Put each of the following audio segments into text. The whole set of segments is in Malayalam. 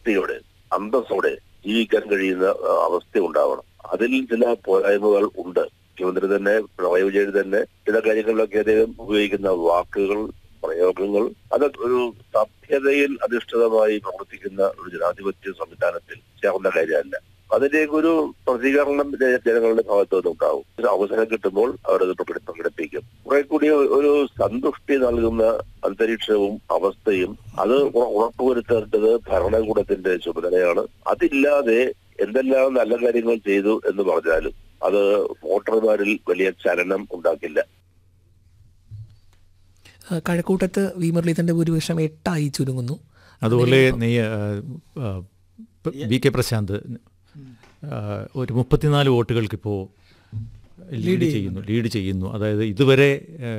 പ്രതിഷ്ഠയോടെ അന്തസ്സോടെ ജീവിക്കാൻ കഴിയുന്ന ആ, അവസ്ഥ ഉണ്ടാവണം അതിൽ ചില പോരായ്മകൾ ഉണ്ട് മുഖ്യമന്ത്രി തന്നെ പിണറായി വിജയൻ തന്നെ ചില കാര്യങ്ങളിലൊക്കെ അദ്ദേഹം ഉപയോഗിക്കുന്ന വാക്കുകൾ പ്രയോഗങ്ങൾ അത് ഒരു സഭ്യതയിൽ അധിഷ്ഠിതമായി പ്രവർത്തിക്കുന്ന ഒരു ജനാധിപത്യ സംവിധാനത്തിൽ ചേർന്ന കാര്യമല്ല അതിലേക്ക് ഒരു പ്രതികരണം ജ- ജനങ്ങളുടെ ഭാഗത്തു നിന്നുണ്ടാവും ഒരു അവസരം കിട്ടുമ്പോൾ അവരത് പ്രകടി- പ്രകടിപ്പിക്കും കുറെ കൂടി ഒരു സന്തുഷ്ടി നൽകുന്ന അന്തരീക്ഷവും അവസ്ഥയും അത് ഉറ- ഉറപ്പുവരുത്തേണ്ടത് ഭരണകൂടത്തിന്റെ ചുമതലയാണ് അതില്ലാതെ എന്തെല്ലാം നല്ല കാര്യങ്ങൾ ചെയ്തു എന്ന് പറഞ്ഞാലും അത് വോട്ടർമാരിൽ വലിയ ചലനം ഉണ്ടാക്കില്ല ആ, കഴക്കൂട്ടത്ത് വി മുരളീധരന്റെ ഭൂരിപക്ഷം എട്ടായി ചുരുങ്ങുന്നു അതുപോലെ നെയ്യ വി കെ പ്രശാന്ത് ആ, ഒരു മുപ്പത്തിനാല് വോട്ടുകൾക്കിപ്പോൾ ലീഡ് ചെയ്യുന്നു ലീഡ് ചെയ്യുന്നു അതായത് ഇതുവരെ ആ,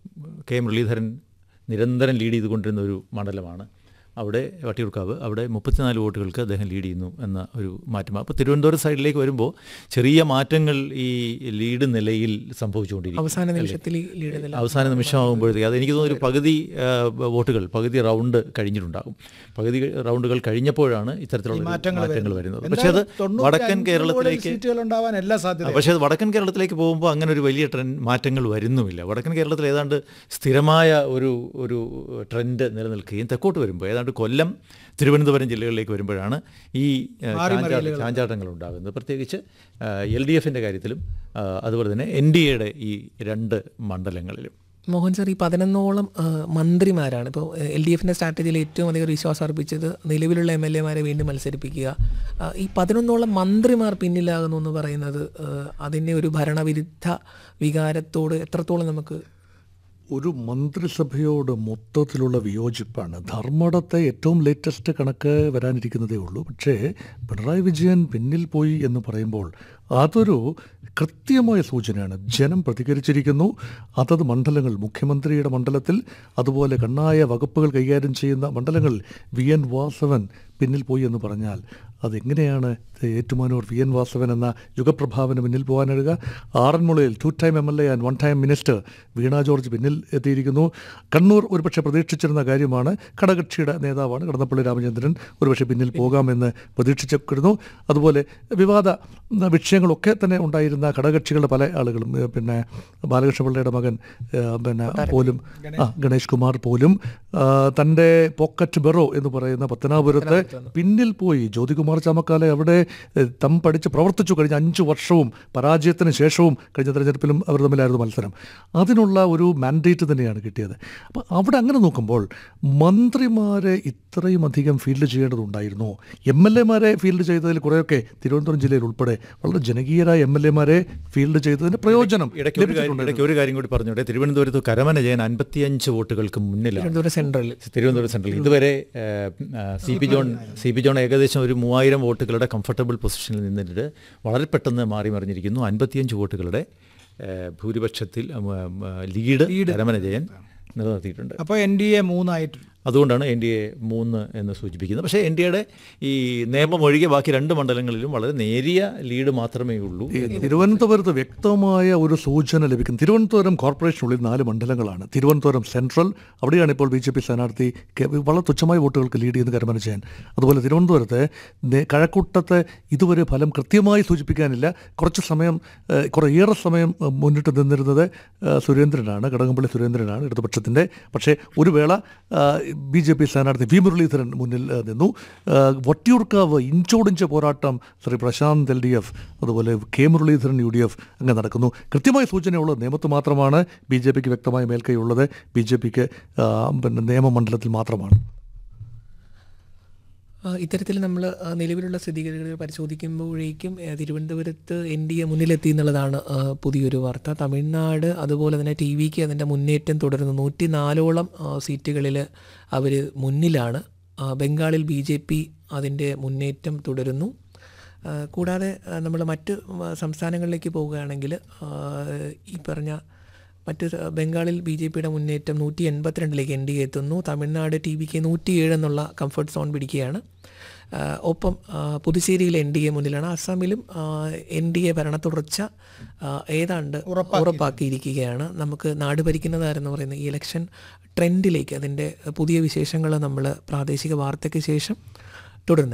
കെ മുരളീധരൻ നിരന്തരം ലീഡ് ചെയ്തുകൊണ്ടിരുന്ന ഒരു മണ്ഡലമാണ് അവിടെ വട്ടിയൂർക്കാവ് അവിടെ മുപ്പത്തിനാല് വോട്ടുകൾക്ക് അദ്ദേഹം ലീഡ് ചെയ്യുന്നു എന്ന ഒരു മാറ്റം അപ്പോൾ തിരുവനന്തപുരം സൈഡിലേക്ക് വരുമ്പോൾ ചെറിയ മാറ്റങ്ങൾ ഈ ലീഡ് നിലയിൽ സംഭവിച്ചുകൊണ്ടിരിക്കും അവസാന നിമിഷത്തിൽ ഈ ലീഡ് നില അവസാന നിമിഷമാകുമ്പോഴത്തേക്ക് അത് എനിക്ക് തോന്നുന്നു ഒരു പകുതി ആ, വോട്ടുകൾ പകുതി റൗണ്ട് കഴിഞ്ഞിട്ടുണ്ടാകും പകുതി റൗണ്ടുകൾ കഴിഞ്ഞപ്പോഴാണ് ഇത്തരത്തിലുള്ള ഒരു മാറ്റങ്ങൾ വരുന്നത് പക്ഷേ അത് വടക്കൻ കേരളത്തിലേക്ക് സീറ്റുകൾ ഉണ്ടാവാൻ എല്ലാ ആ, സാധ്യത പക്ഷേ അത് വടക്കൻ കേരളത്തിലേക്ക് പോകുമ്പോൾ അങ്ങനെ ഒരു വലിയ ട്രെൻഡ് മാറ്റങ്ങൾ വരുന്നുമില്ല വടക്കൻ കേരളത്തിൽ ഏതാണ്ട് സ്ഥിരമായ ഒരു ഒരു ട്രെൻഡ് നിലനിൽക്കുകയും തെക്കോട്ട് വരുമ്പോൾ ഏതാണ്ട് കൊല്ലം തിരുവനന്തപുരം ജില്ലകളിലേക്ക് വരുമ്പോഴാണ് ഈ ആ, ചാഞ്ചാട്ട- ചാഞ്ചാട്ടങ്ങൾ ഉണ്ടാകുന്നത് പ്രത്യേകിച്ച് എൽ ഡി എഫിൻ്റെ കാര്യത്തിലും ആ, അതുപോലെ തന്നെ എൻ ഡി എയുടെ ഈ രണ്ട് മണ്ഡലങ്ങളിലും മോഹൻ സാർ ഈ പതിനൊന്നോളം ആ, മന്ത്രിമാരാണ് ഇപ്പോൾ എൽ ഡി എഫിൻ്റെ സ്ട്രാറ്റജിയിൽ ഏറ്റവും അധികം വിശ്വാസം അർപ്പിച്ചത് നിലവിലുള്ള എം എൽ എമാരെ വീണ്ടും മത്സരിപ്പിക്കുക ആ, ഈ പതിനൊന്നോളം മന്ത്രിമാർ പിന്നിലാകുന്നു എന്ന് പറയുന്നത് ആ, അതിൻ്റെ ഒരു ഭരണവിരുദ്ധ വികാരത്തോട് എത്രത്തോളം നമുക്ക് ഒരു മന്ത്രിസഭയോട് മൊത്തത്തിലുള്ള വിയോജിപ്പാണ് ധർമ്മടത്തെ ഏറ്റവും ലേറ്റസ്റ്റ് കണക്ക് വരാനിരിക്കുന്നതേ ഉള്ളൂ പക്ഷേ പിണറായി വിജയൻ പിന്നിൽ പോയി എന്ന് പറയുമ്പോൾ അതൊരു കൃത്യമായ സൂചനയാണ് ജനം പ്രതികരിച്ചിരിക്കുന്നു അതത് മണ്ഡലങ്ങൾ മുഖ്യമന്ത്രിയുടെ മണ്ഡലത്തിൽ അതുപോലെ കണ്ണായ വകുപ്പുകൾ കൈകാര്യം ചെയ്യുന്ന മണ്ഡലങ്ങളിൽ വി എൻ വാസവൻ പിന്നിൽ പോയി എന്ന് പറഞ്ഞാൽ അതെങ്ങനെയാണ് ഏറ്റുമാനൂർ വി എൻ വാസവൻ എന്ന യുഗപ്രഭാവന് മുന്നിൽ പോകാനിടുക ആറന്മുളയിൽ two time M L A and one time minister Veena George പിന്നിൽ എത്തിയിരിക്കുന്നു കണ്ണൂർ ഒരുപക്ഷെ പ്രതീക്ഷിച്ചിരുന്ന കാര്യമാണ് ഘടകക്ഷിയുടെ നേതാവാണ് കടന്നപ്പള്ളി രാമചന്ദ്രൻ ഒരുപക്ഷെ പിന്നിൽ പോകാമെന്ന് പ്രതീക്ഷിച്ചിരുന്നു അതുപോലെ വിവാദ ഉം, വിഷയങ്ങളൊക്കെ തന്നെ ഉണ്ടായിരുന്ന ഘടകക്ഷികളുടെ പല ആളുകളും ഏ, പിന്നെ ബാലകൃഷ്ണപിള്ളയുടെ മകൻ ഏ, പിന്നെ പോലും ആ ഗണേഷ് കുമാർ പോലും ആ, തൻ്റെ പോക്കറ്റ് ബെറോ എന്ന് പറയുന്ന പത്തനാപുരത്ത് പിന്നിൽ പോയി ജ്യോതികുമാർ ചാമക്കാലെ അവിടെ ഏ, തം പഠിച്ച് പ്രവർത്തിച്ചു കഴിഞ്ഞ അഞ്ച് വർഷവും പരാജയത്തിന് ശേഷവും കഴിഞ്ഞ തെരഞ്ഞെടുപ്പിലും അവർ തമ്മിലായിരുന്നു മത്സരം അതിനുള്ള ഒരു മാൻഡേറ്റ് തന്നെയാണ് കിട്ടിയത് അപ്പോൾ അവിടെ അങ്ങനെ നോക്കുമ്പോൾ മന്ത്രിമാരെ ഇത്രയും അധികം ഫീൽഡ് ചെയ്യേണ്ടതുണ്ടായിരുന്നോ എം എൽ എമാരെ ഫീൽഡ് ചെയ്തതിൽ കുറേയൊക്കെ തിരുവനന്തപുരം ജില്ലയിൽ ഉൾപ്പെടെ വളരെ ജനകീയരായ എം എൽ എമാരെ ഫീൽഡ് ചെയ്തതിൻ്റെ പ്രയോജനം ഇടയ്ക്ക് ഒരു കാര്യം ഇടയ്ക്ക് ഒരു കാര്യം കൂടി പറഞ്ഞോട്ടെ തിരുവനന്തപുരത്ത് കരമന ജയൻ അൻപത്തിയഞ്ച് വോട്ടുകൾക്ക് മുന്നിലാണ് തിരുവനന്തപുരം സെൻട്രലിൽ തിരുവനന്തപുരം സെൻട്രൽ ഇതുവരെ C P John C P John ഏകദേശം ഒരു മൂവായിരം വോട്ടുകളുടെ കംഫർട്ടബിൾ പൊസിഷനിൽ നിന്നിട്ട് വളരെ പെട്ടെന്ന് മാറി മറിഞ്ഞിരിക്കുന്നു അൻപത്തിയഞ്ച് വോട്ടുകളുടെ ആ, ഭൂരിപക്ഷത്തിൽ ആ, ആ, ലീഡ് കരമന ജയൻ നിലനിർത്തിയിട്ടുണ്ട് അപ്പോൾ എൻ ഡി എ മൂന്നായിട്ട് അതുകൊണ്ടാണ് എൻ ഡി എ മൂന്ന് എന്ന് സൂചിപ്പിക്കുന്നത് പക്ഷേ എൻ ഡി എയുടെ ഈ നിയമം ഒഴികെ ബാക്കി രണ്ട് മണ്ഡലങ്ങളിലും വളരെ നേരിയ ലീഡ് മാത്രമേ ഉള്ളൂ ഈ തിരുവനന്തപുരത്ത് വ്യക്തമായ ഒരു സൂചന ലഭിക്കും തിരുവനന്തപുരം കോർപ്പറേഷനുള്ളിൽ നാല് മണ്ഡലങ്ങളാണ് തിരുവനന്തപുരം സെൻട്രൽ അവിടെയാണ് ഇപ്പോൾ ബി ജെ പി സ്ഥാനാർത്ഥി കെ- വളരെ തുച്ഛമായ വോട്ടുകൾക്ക് ലീഡ് ചെയ്യുന്ന കരമന ചെയ്യാൻ അതുപോലെ തിരുവനന്തപുരത്ത് നേ- കഴക്കൂട്ടത്ത് ഇതുവരെ ഫലം കൃത്യമായി സൂചിപ്പിക്കാനില്ല കുറച്ച് സമയം ഏഹ്, കുറേ ഏറെ സമയം ഏഹ്, മുന്നിട്ട് നിന്നിരുന്നത് ഏഹ്, സുരേന്ദ്രനാണ് കടകംപള്ളി സുരേന്ദ്രനാണ് ഇടതുപക്ഷത്തിൻ്റെ പക്ഷേ ഒരു വേള ബി ജെ പി സ്ഥാനാർത്ഥി വി മുരളീധരൻ മുന്നിൽ ഏഹ്, നിന്നു ഏഹ്, വട്ടിയൂർക്കാവ് ഇഞ്ചോടിഞ്ച് പോരാട്ടം Shri Prasanth L D F അതുപോലെ K Muraleedharan U D F അങ്ങനെ നടക്കുന്നു കൃത്യമായ സൂചനയുള്ളത് നിയമത്ത് മാത്രമാണ് ബി ജെ പിക്ക് വ്യക്തമായ മേൽക്കൈയുള്ളത് ബി ജെ പിക്ക് പിന്നെ നിയമമണ്ഡലത്തിൽ മാത്രമാണ് ആ, ഇത്തരത്തിൽ നമ്മൾ നിലവിലുള്ള സ്ഥിതിഗതികൾ പരിശോധിക്കുമ്പോഴേക്കും ആ, തിരുവനന്തപുരത്ത് എൻ ഡി എ മുന്നിലെത്തി എന്നുള്ളതാണ് ആ, പുതിയൊരു വാർത്ത തമിഴ്നാട് അതുപോലെ തന്നെ ടി വിക്ക് അതിൻ്റെ മുന്നേറ്റം തുടരുന്നു നൂറ്റി നാലോളം സീറ്റുകളിൽ അവർ മുന്നിലാണ് ആ, ബംഗാളിൽ ബി ജെ പി അതിൻ്റെ മുന്നേറ്റം തുടരുന്നു ആ, കൂടാതെ നമ്മൾ മറ്റ് ആ, സംസ്ഥാനങ്ങളിലേക്ക് പോവുകയാണെങ്കിൽ ആ, ഈ പറഞ്ഞ മറ്റ് സ- ബംഗാളിൽ ബി ജെ പിയുടെ മുന്നേറ്റം നൂറ്റി എൺപത്തിരണ്ടിലേക്ക് എൻ ഡി എ എത്തുന്നു തമിഴ്നാട് ടി വിക്ക് നൂറ്റിയേഴ് എന്നുള്ള കംഫർട്ട് സോൺ പിടിക്കുകയാണ് ആ, ഒപ്പം ആ, പുതുച്ചേരിയിൽ എൻ ഡി എ മുന്നിലാണ് അസ്സാമിലും എൻ ഡി എ ഭരണ തുടർച്ച ആ, ഏതാണ്ട് ഉറപ്പാക്കിയിരിക്കുകയാണ് നമുക്ക് നാട് ഭരിക്കുന്നതാരെന്ന് പറയുന്ന ഈ ഇലക്ഷൻ ട്രെൻഡിലേക്ക് അതിൻ്റെ പുതിയ വിശേഷങ്ങൾ നമ്മൾ പ്രാദേശിക വാർത്തയ്ക്ക് ശേഷം തുടരുന്നു